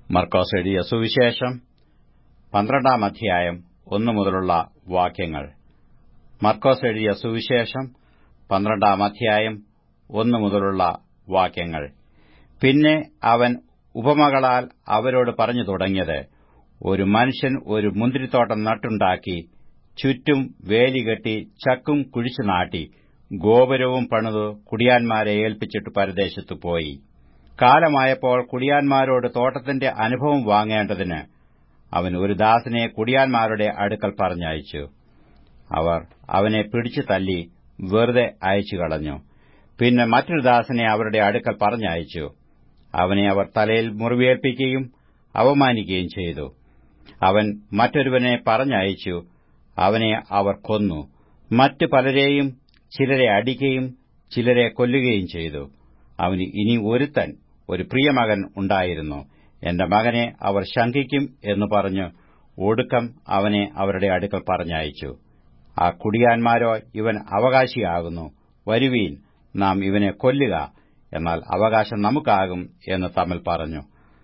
മർക്കോസ് എഴുതിയ സുവിശേഷം പന്ത്രണ്ടാം അധ്യായം ഒന്നു മുതലുള്ള വാക്യങ്ങൾ മർക്കോസ് എഴുതിയ സുവിശേഷം പന്ത്രണ്ടാം അധ്യായം ഒന്നു മുതലുള്ള വാക്യങ്ങൾ പിന്നെ അവൻ ഉപമകളാൽ അവരോട് പറഞ്ഞു തുടങ്ങിയത് ഒരു മനുഷ്യൻ ഒരു മുന്തിരിത്തോട്ടം നട്ടുണ്ടാക്കി ചുറ്റും വേലികെട്ടി ചക്കും കുഴിച്ചു നാട്ടി ഗോപുരവും പണിതു കുടിയാന്മാരെ ഏൽപ്പിച്ചിട്ട് പരദേശത്തു പോയി കാലമായപ്പോൾ കുടിയാന്മാരോട് തോട്ടത്തിന്റെ അനുഭവം വാങ്ങേണ്ടതിന് അവൻ ഒരു ദാസനെ കുടിയാന്മാരുടെ അടുക്കൽ പറഞ്ഞയച്ചു അവർ അവനെ പിടിച്ചു തല്ലി വെറുതെ അയച്ചു കളഞ്ഞു പിന്നെ മറ്റൊരു ദാസനെ അവരുടെ അടുക്കൽ പറഞ്ഞയച്ചു അവനെ അവർ തലയിൽ മുറിവേൽപ്പിക്കുകയും അവമാനിക്കുകയും ചെയ്തു അവൻ മറ്റൊരുവനെ പറഞ്ഞയച്ചു അവനെ അവർ കൊന്നു മറ്റു പലരെയും ചിലരെ അടിക്കുകയും ചിലരെ കൊല്ലുകയും ചെയ്തു അവന് ഇനി ഒരുത്തൻ ഒരു പ്രിയമകൻ ഉണ്ടായിരുന്നു എന്റെ മകനെ അവർ ശങ്കിക്കും എന്ന് പറഞ്ഞു ഒടുക്കം അവനെ അവരുടെ അടുക്കൽ പറഞ്ഞയച്ചു ആ കുടിയാന്മാരോ ഇവൻ അവകാശിയാകുന്നു വരുവീൻ നാം ഇവനെ കൊല്ലുക എന്നാൽ അവകാശം നമുക്കാകും എന്ന് തമ്മിൽ പറഞ്ഞു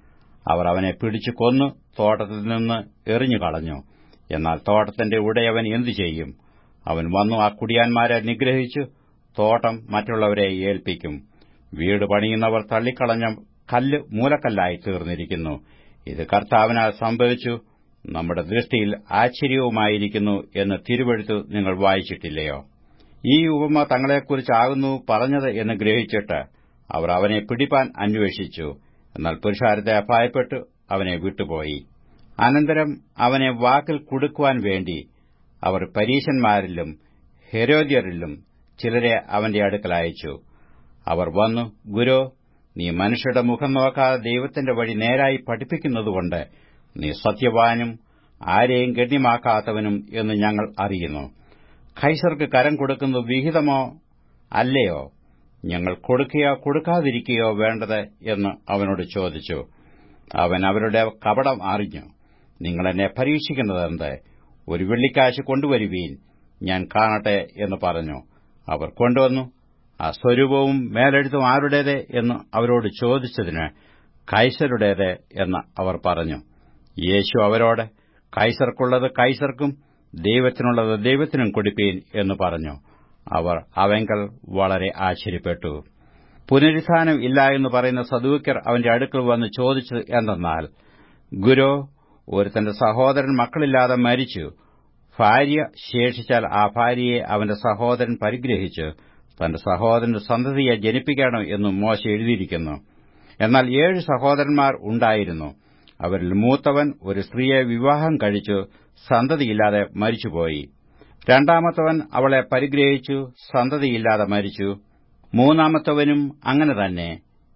അവർ അവനെ പിടിച്ചു കൊന്നു തോട്ടത്തിൽ നിന്ന് എറിഞ്ഞു കളഞ്ഞു എന്നാൽ തോട്ടത്തിന്റെ ഉടയവൻ എന്തു ചെയ്യും അവൻ വന്നു ആ കുടിയാന്മാരെ നിഗ്രഹിച്ചു തോട്ടം മറ്റുള്ളവരെ ഏൽപ്പിക്കും വീട് പണിയുന്നവർ തള്ളിക്കളഞ്ഞ കല്ല് മൂലക്കല്ലായി തീർന്നിരിക്കുന്നു ഇത് കർത്താവിനാൽ സംഭവിച്ചു നമ്മുടെ ദൃഷ്ടിയിൽ ആശ്ചര്യവുമായിരിക്കുന്നു എന്ന് തിരുവെഴുത്തു നിങ്ങൾ വായിച്ചിട്ടില്ലയോ ഈ ഉപമ തങ്ങളെക്കുറിച്ചാകുന്നു പറഞ്ഞത് എന്ന് ഗ്രഹിച്ചിട്ട് അവർ അവനെ പിടിപ്പാൻ അന്വേഷിച്ചു എന്നാൽ പുരുഷാരത്തെ ഭയപ്പെട്ടു അവനെ വിട്ടുപോയി അനന്തരം അവനെ വാക്കിൽ കുടുക്കുവാൻ വേണ്ടി അവർ പരീശന്മാരിലും ഹെരോദ്യരിലും ചിലരെ അവന്റെ അടുക്കൽ അയച്ചു അവർ വന്നു ഗുരു നീ മനുഷ്യരുടെ മുഖം നോക്കാതെ ദൈവത്തിന്റെ വഴി നേരായി പഠിപ്പിക്കുന്നതുകൊണ്ട് നീ സത്യവാനും ആരെയും ഗണ്യമാക്കാത്തവനും എന്ന് ഞങ്ങൾ അറിയുന്നു ഖൈസർക്ക് കരം കൊടുക്കുന്നത് വിഹിതമോ അല്ലയോ ഞങ്ങൾ കൊടുക്കുകയോ കൊടുക്കാതിരിക്കുകയോ വേണ്ടത് എന്ന് അവനോട് ചോദിച്ചു അവൻ അവരുടെ കപടം അറിഞ്ഞു നിങ്ങൾ എന്നെ പരീക്ഷിക്കുന്നതെന്ത് ഒരു വെള്ളിക്കാശ് കൊണ്ടുവരുവീൻ ഞാൻ കാണട്ടെ എന്ന് പറഞ്ഞു അവർ കൊണ്ടുവന്നു ആ സ്വരൂപവും മേലെഴുത്തും ആരുടേത് എന്ന് അവരോട് ചോദിച്ചതിന് കൈസരുടേത് എന്ന് അവർ പറഞ്ഞു യേശു അവരോട് കൈസർക്കുള്ളത് കൈസർക്കും ദൈവത്തിനുള്ളത് ദൈവത്തിനും കൊടുപ്പീൻ എന്ന് പറഞ്ഞു അവർ അവങ്കൽ വളരെ ആശ്ചര്യപ്പെട്ടു പുനരുത്ഥാനം ഇല്ല എന്ന് പറയുന്ന സദൂക്കർ അവന്റെ അടുക്കൽ വന്ന് ചോദിച്ചത് എന്തെന്നാൽ ഗുരു ഒരുത്തന്റെ സഹോദരൻ മക്കളില്ലാതെ മരിച്ചു ഭാര്യ ശേഷിച്ചാൽ ആ ഭാര്യയെ അവന്റെ സഹോദരൻ പരിഗ്രഹിച്ച് തന്റെ സഹോദരന്റെ സന്തതിയെ ജനിപ്പിക്കണം എന്നും മോശ എഴുതിയിരിക്കുന്നു എന്നാൽ ഏഴ് സഹോദരന്മാർ ഉണ്ടായിരുന്നു അവരിൽ മൂത്തവൻ ഒരു സ്ത്രീയെ വിവാഹം കഴിച്ചു സന്തതിയില്ലാതെ മരിച്ചുപോയി രണ്ടാമത്തവൻ അവളെ പരിഗ്രഹിച്ചു സന്തതിയില്ലാതെ മരിച്ചു മൂന്നാമത്തവനും അങ്ങനെ തന്നെ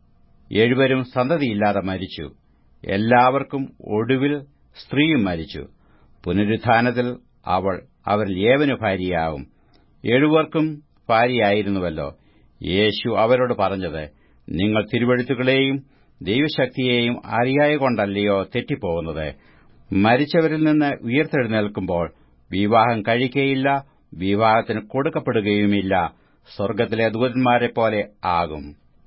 എഴുവരും സന്തതിയില്ലാതെ മരിച്ചു എല്ലാവർക്കും ഒടുവിൽ സ്ത്രീയും മരിച്ചു പുനരുത്ഥാനത്തിൽ അവൾ അവരിൽ ഏവനു ഭാര്യയാവും എഴുവർക്കും ഭാര്യയായിരുന്നുവല്ലോ യേശു അവരോട് പറഞ്ഞത് നിങ്ങൾ തിരുവഴുത്തുകളെയും ദൈവശക്തിയെയും അറിയായകൊണ്ടല്ലയോ തെറ്റിപ്പോകുന്നത് മരിച്ചവരിൽ നിന്ന് ഉയർത്തെഴുന്നേൽക്കുമ്പോൾ വിവാഹം കഴിക്കയില്ല വിവാഹത്തിന് കൊടുക്കപ്പെടുകയുമില്ല സ്വർഗ്ഗത്തിലെ ദൂതന്മാരെപ്പോലെ ആകും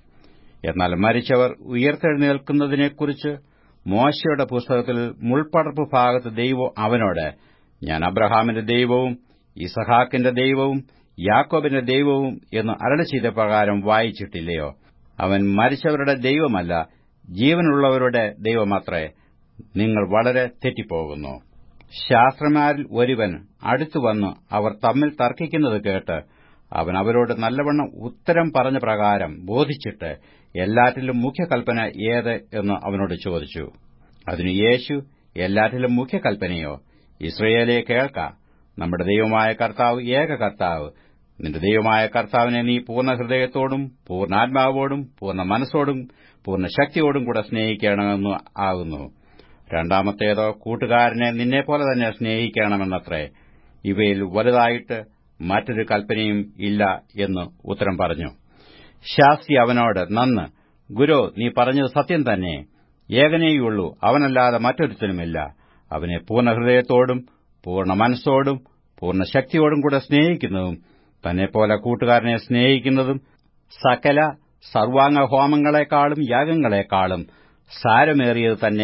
എന്നാൽ മരിച്ചവർ ഉയർത്തെഴുന്നേൽക്കുന്നതിനെക്കുറിച്ച് മോശയുടെ പുസ്തകത്തിൽ മുൾപ്പടർപ്പ് ഭാഗത്ത് ദൈവം അവനോട് ഞാൻ അബ്രഹാമിന്റെ ദൈവവും ഇസഹാക്കിന്റെ ദൈവവും യാക്കോബിന്റെ ദൈവവും എന്ന് അരളി ചെയ്ത പ്രകാരം വായിച്ചിട്ടില്ലയോ അവൻ മരിച്ചവരുടെ ദൈവമല്ല ജീവനുള്ളവരുടെ ദൈവമത്രേ നിങ്ങൾ വളരെ തെറ്റിപ്പോകുന്നു ശാസ്ത്രമാരിൽ ഒരുവൻ അടുത്തുവന്ന് അവർ തമ്മിൽ തർക്കിക്കുന്നത് കേട്ട് അവൻ അവരോട് നല്ലവണ്ണം ഉത്തരം പറഞ്ഞ പ്രകാരം ബോധിച്ചിട്ട് എല്ലാറ്റിലും മുഖ്യകൽപ്പന ഏത് എന്ന് അവനോട് ചോദിച്ചു അതിന് യേശു എല്ലാറ്റിലും മുഖ്യകൽപ്പനയോ ഇസ്രയേലെ കേൾക്ക നമ്മുടെ ദൈവമായ കർത്താവ് ഏക കർത്താവ് നിന്റെ ദൈവമായ കർത്താവിനെ നീ പൂർണ്ണ ഹൃദയത്തോടും പൂർണ്ണാത്മാവോടും പൂർണ്ണ മനസ്സോടും പൂർണ്ണ ശക്തിയോടും കൂടെ സ്നേഹിക്കണമെന്ന് ആകുന്നു രണ്ടാമത്തേതോ കൂട്ടുകാരനെ നിന്നെപ്പോലെ തന്നെ സ്നേഹിക്കണമെന്നത്രേ ഇവയിൽ വലുതായിട്ട് മറ്റൊരു കൽപ്പനയും ഇല്ല എന്ന് ഉത്തരം പറഞ്ഞു ശാസ്ത്രി അവനോട് നന്ന് ഗുരു നീ പറഞ്ഞത് സത്യം തന്നെ ഏകനേയുള്ളൂ അവനല്ലാതെ മറ്റൊരുത്തനുമില്ല അവനെ പൂർണ്ണ ഹൃദയത്തോടും പൂർണ്ണ മനസ്സോടും പൂർണ്ണ ശക്തിയോടും കൂടെ സ്നേഹിക്കുന്നതും തന്നെപ്പോലെ കൂട്ടുകാരനെ സ്നേഹിക്കുന്നതും സകല സർവാംഗ ഹോമങ്ങളെക്കാളും യാഗങ്ങളെക്കാളും സാരമേറിയത് തന്നെ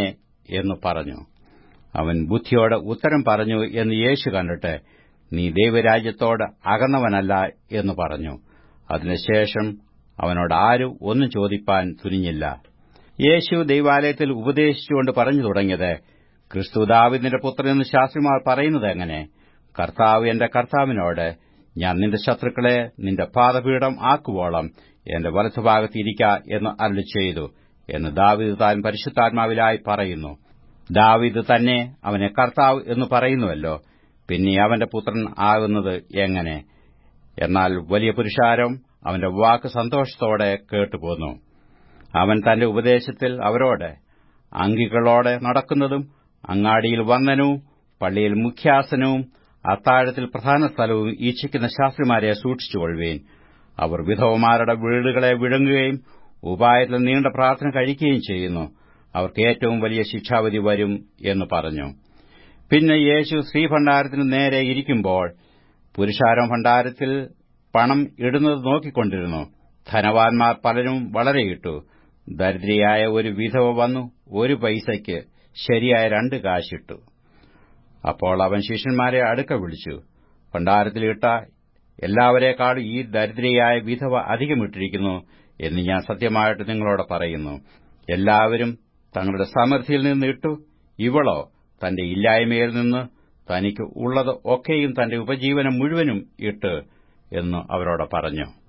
എന്ന് പറഞ്ഞു അവൻ ബുദ്ധിയോട് ഉത്തരം പറഞ്ഞു എന്ന് യേശു കണ്ടിട്ട് നീ ദൈവരാജ്യത്തോട് അകന്നവനല്ല എന്ന് പറഞ്ഞു അതിനുശേഷം അവനോട് ആരും ഒന്നും ചോദിപ്പാൻ തുനിഞ്ഞില്ല യേശു ദൈവാലയത്തിൽ ഉപദേശിച്ചുകൊണ്ട് പറഞ്ഞു തുടങ്ങിയത് ക്രിസ്തു ദാവിദിന്റെ പുത്രനെന്ന് ശാസ്ത്രിമാർ പറയുന്നത് എങ്ങനെ കർത്താവ് എന്റെ കർത്താവിനോട് ഞാൻ നിന്റെ ശത്രുക്കളെ നിന്റെ പാദപീഠം ആക്കുവോളം എന്റെ വലത്തുഭാഗത്ത് ഇരിക്ക എന്ന് അരുളി ചെയ്തു എന്ന് ദാവിദ് താൻ പരിശുദ്ധാത്മാവിലായി പറയുന്നു ദാവിദ് തന്നെ അവനെ കർത്താവ് എന്ന് പറയുന്നുവല്ലോ പിന്നെ അവന്റെ പുത്രൻ ആകുന്നത് എങ്ങനെ എന്നാൽ വലിയ പുരുഷാരം അവന്റെ വാക്ക് സന്തോഷത്തോടെ കേട്ടുപോന്നു അവൻ തന്റെ ഉപദേശത്തിൽ അവരോട് അങ്കികളോടെ നടക്കുന്നതും അങ്ങാടിയിൽ വന്ദനവും പള്ളിയിൽ മുഖ്യാസനവും അത്താഴത്തിൽ പ്രധാന സ്ഥലവും ഈച്ഛിക്കുന്ന ശാസ്ത്രിമാരെ സൂക്ഷിച്ചുകൊള്ളുവീൻ അവർ വിധവമാരുടെ വീടുകളെ വിഴുങ്ങുകയും ഉപായത്തിൽ നീണ്ട പ്രാർത്ഥന കഴിക്കുകയും ചെയ്യുന്നു അവർക്ക് ഏറ്റവും വലിയ ശിക്ഷാവിധി വരും എന്ന് പറഞ്ഞു പിന്നെ യേശു ശ്രീഭണ്ഡാരത്തിന് നേരെ ഇരിക്കുമ്പോൾ പുരുഷാരം ഭണ്ഡാരത്തിൽ പണം ഇടുന്നത് നോക്കിക്കൊണ്ടിരുന്നു ധനവാന്മാർ പലരും വളരെ ഇട്ടു ദരിദ്രയായ ഒരു വിധവ വന്നു ഒരു പൈസയ്ക്ക് ശരിയായ രണ്ട് കാശിട്ടു അപ്പോൾ അവൻ ശിഷ്യന്മാരെ അടുക്ക വിളിച്ചു ഭണ്ഡാരത്തിലിട്ട എല്ലാവരെക്കാളും ഈ ദരിദ്രയായ വിധവ അധികമിട്ടിരിക്കുന്നു എന്ന് ഞാൻ സത്യമായിട്ട് നിങ്ങളോട് പറയുന്നു എല്ലാവരും തങ്ങളുടെ സമൃദ്ധിയിൽ നിന്ന് ഇട്ടു ഇവളോ തന്റെ ഇല്ലായ്മയിൽ നിന്ന് തനിക്ക് ഉള്ളത് ഒക്കെയും തന്റെ ഉപജീവനം മുഴുവനും ഇട്ട് എന്ന് അവരോട് പറഞ്ഞു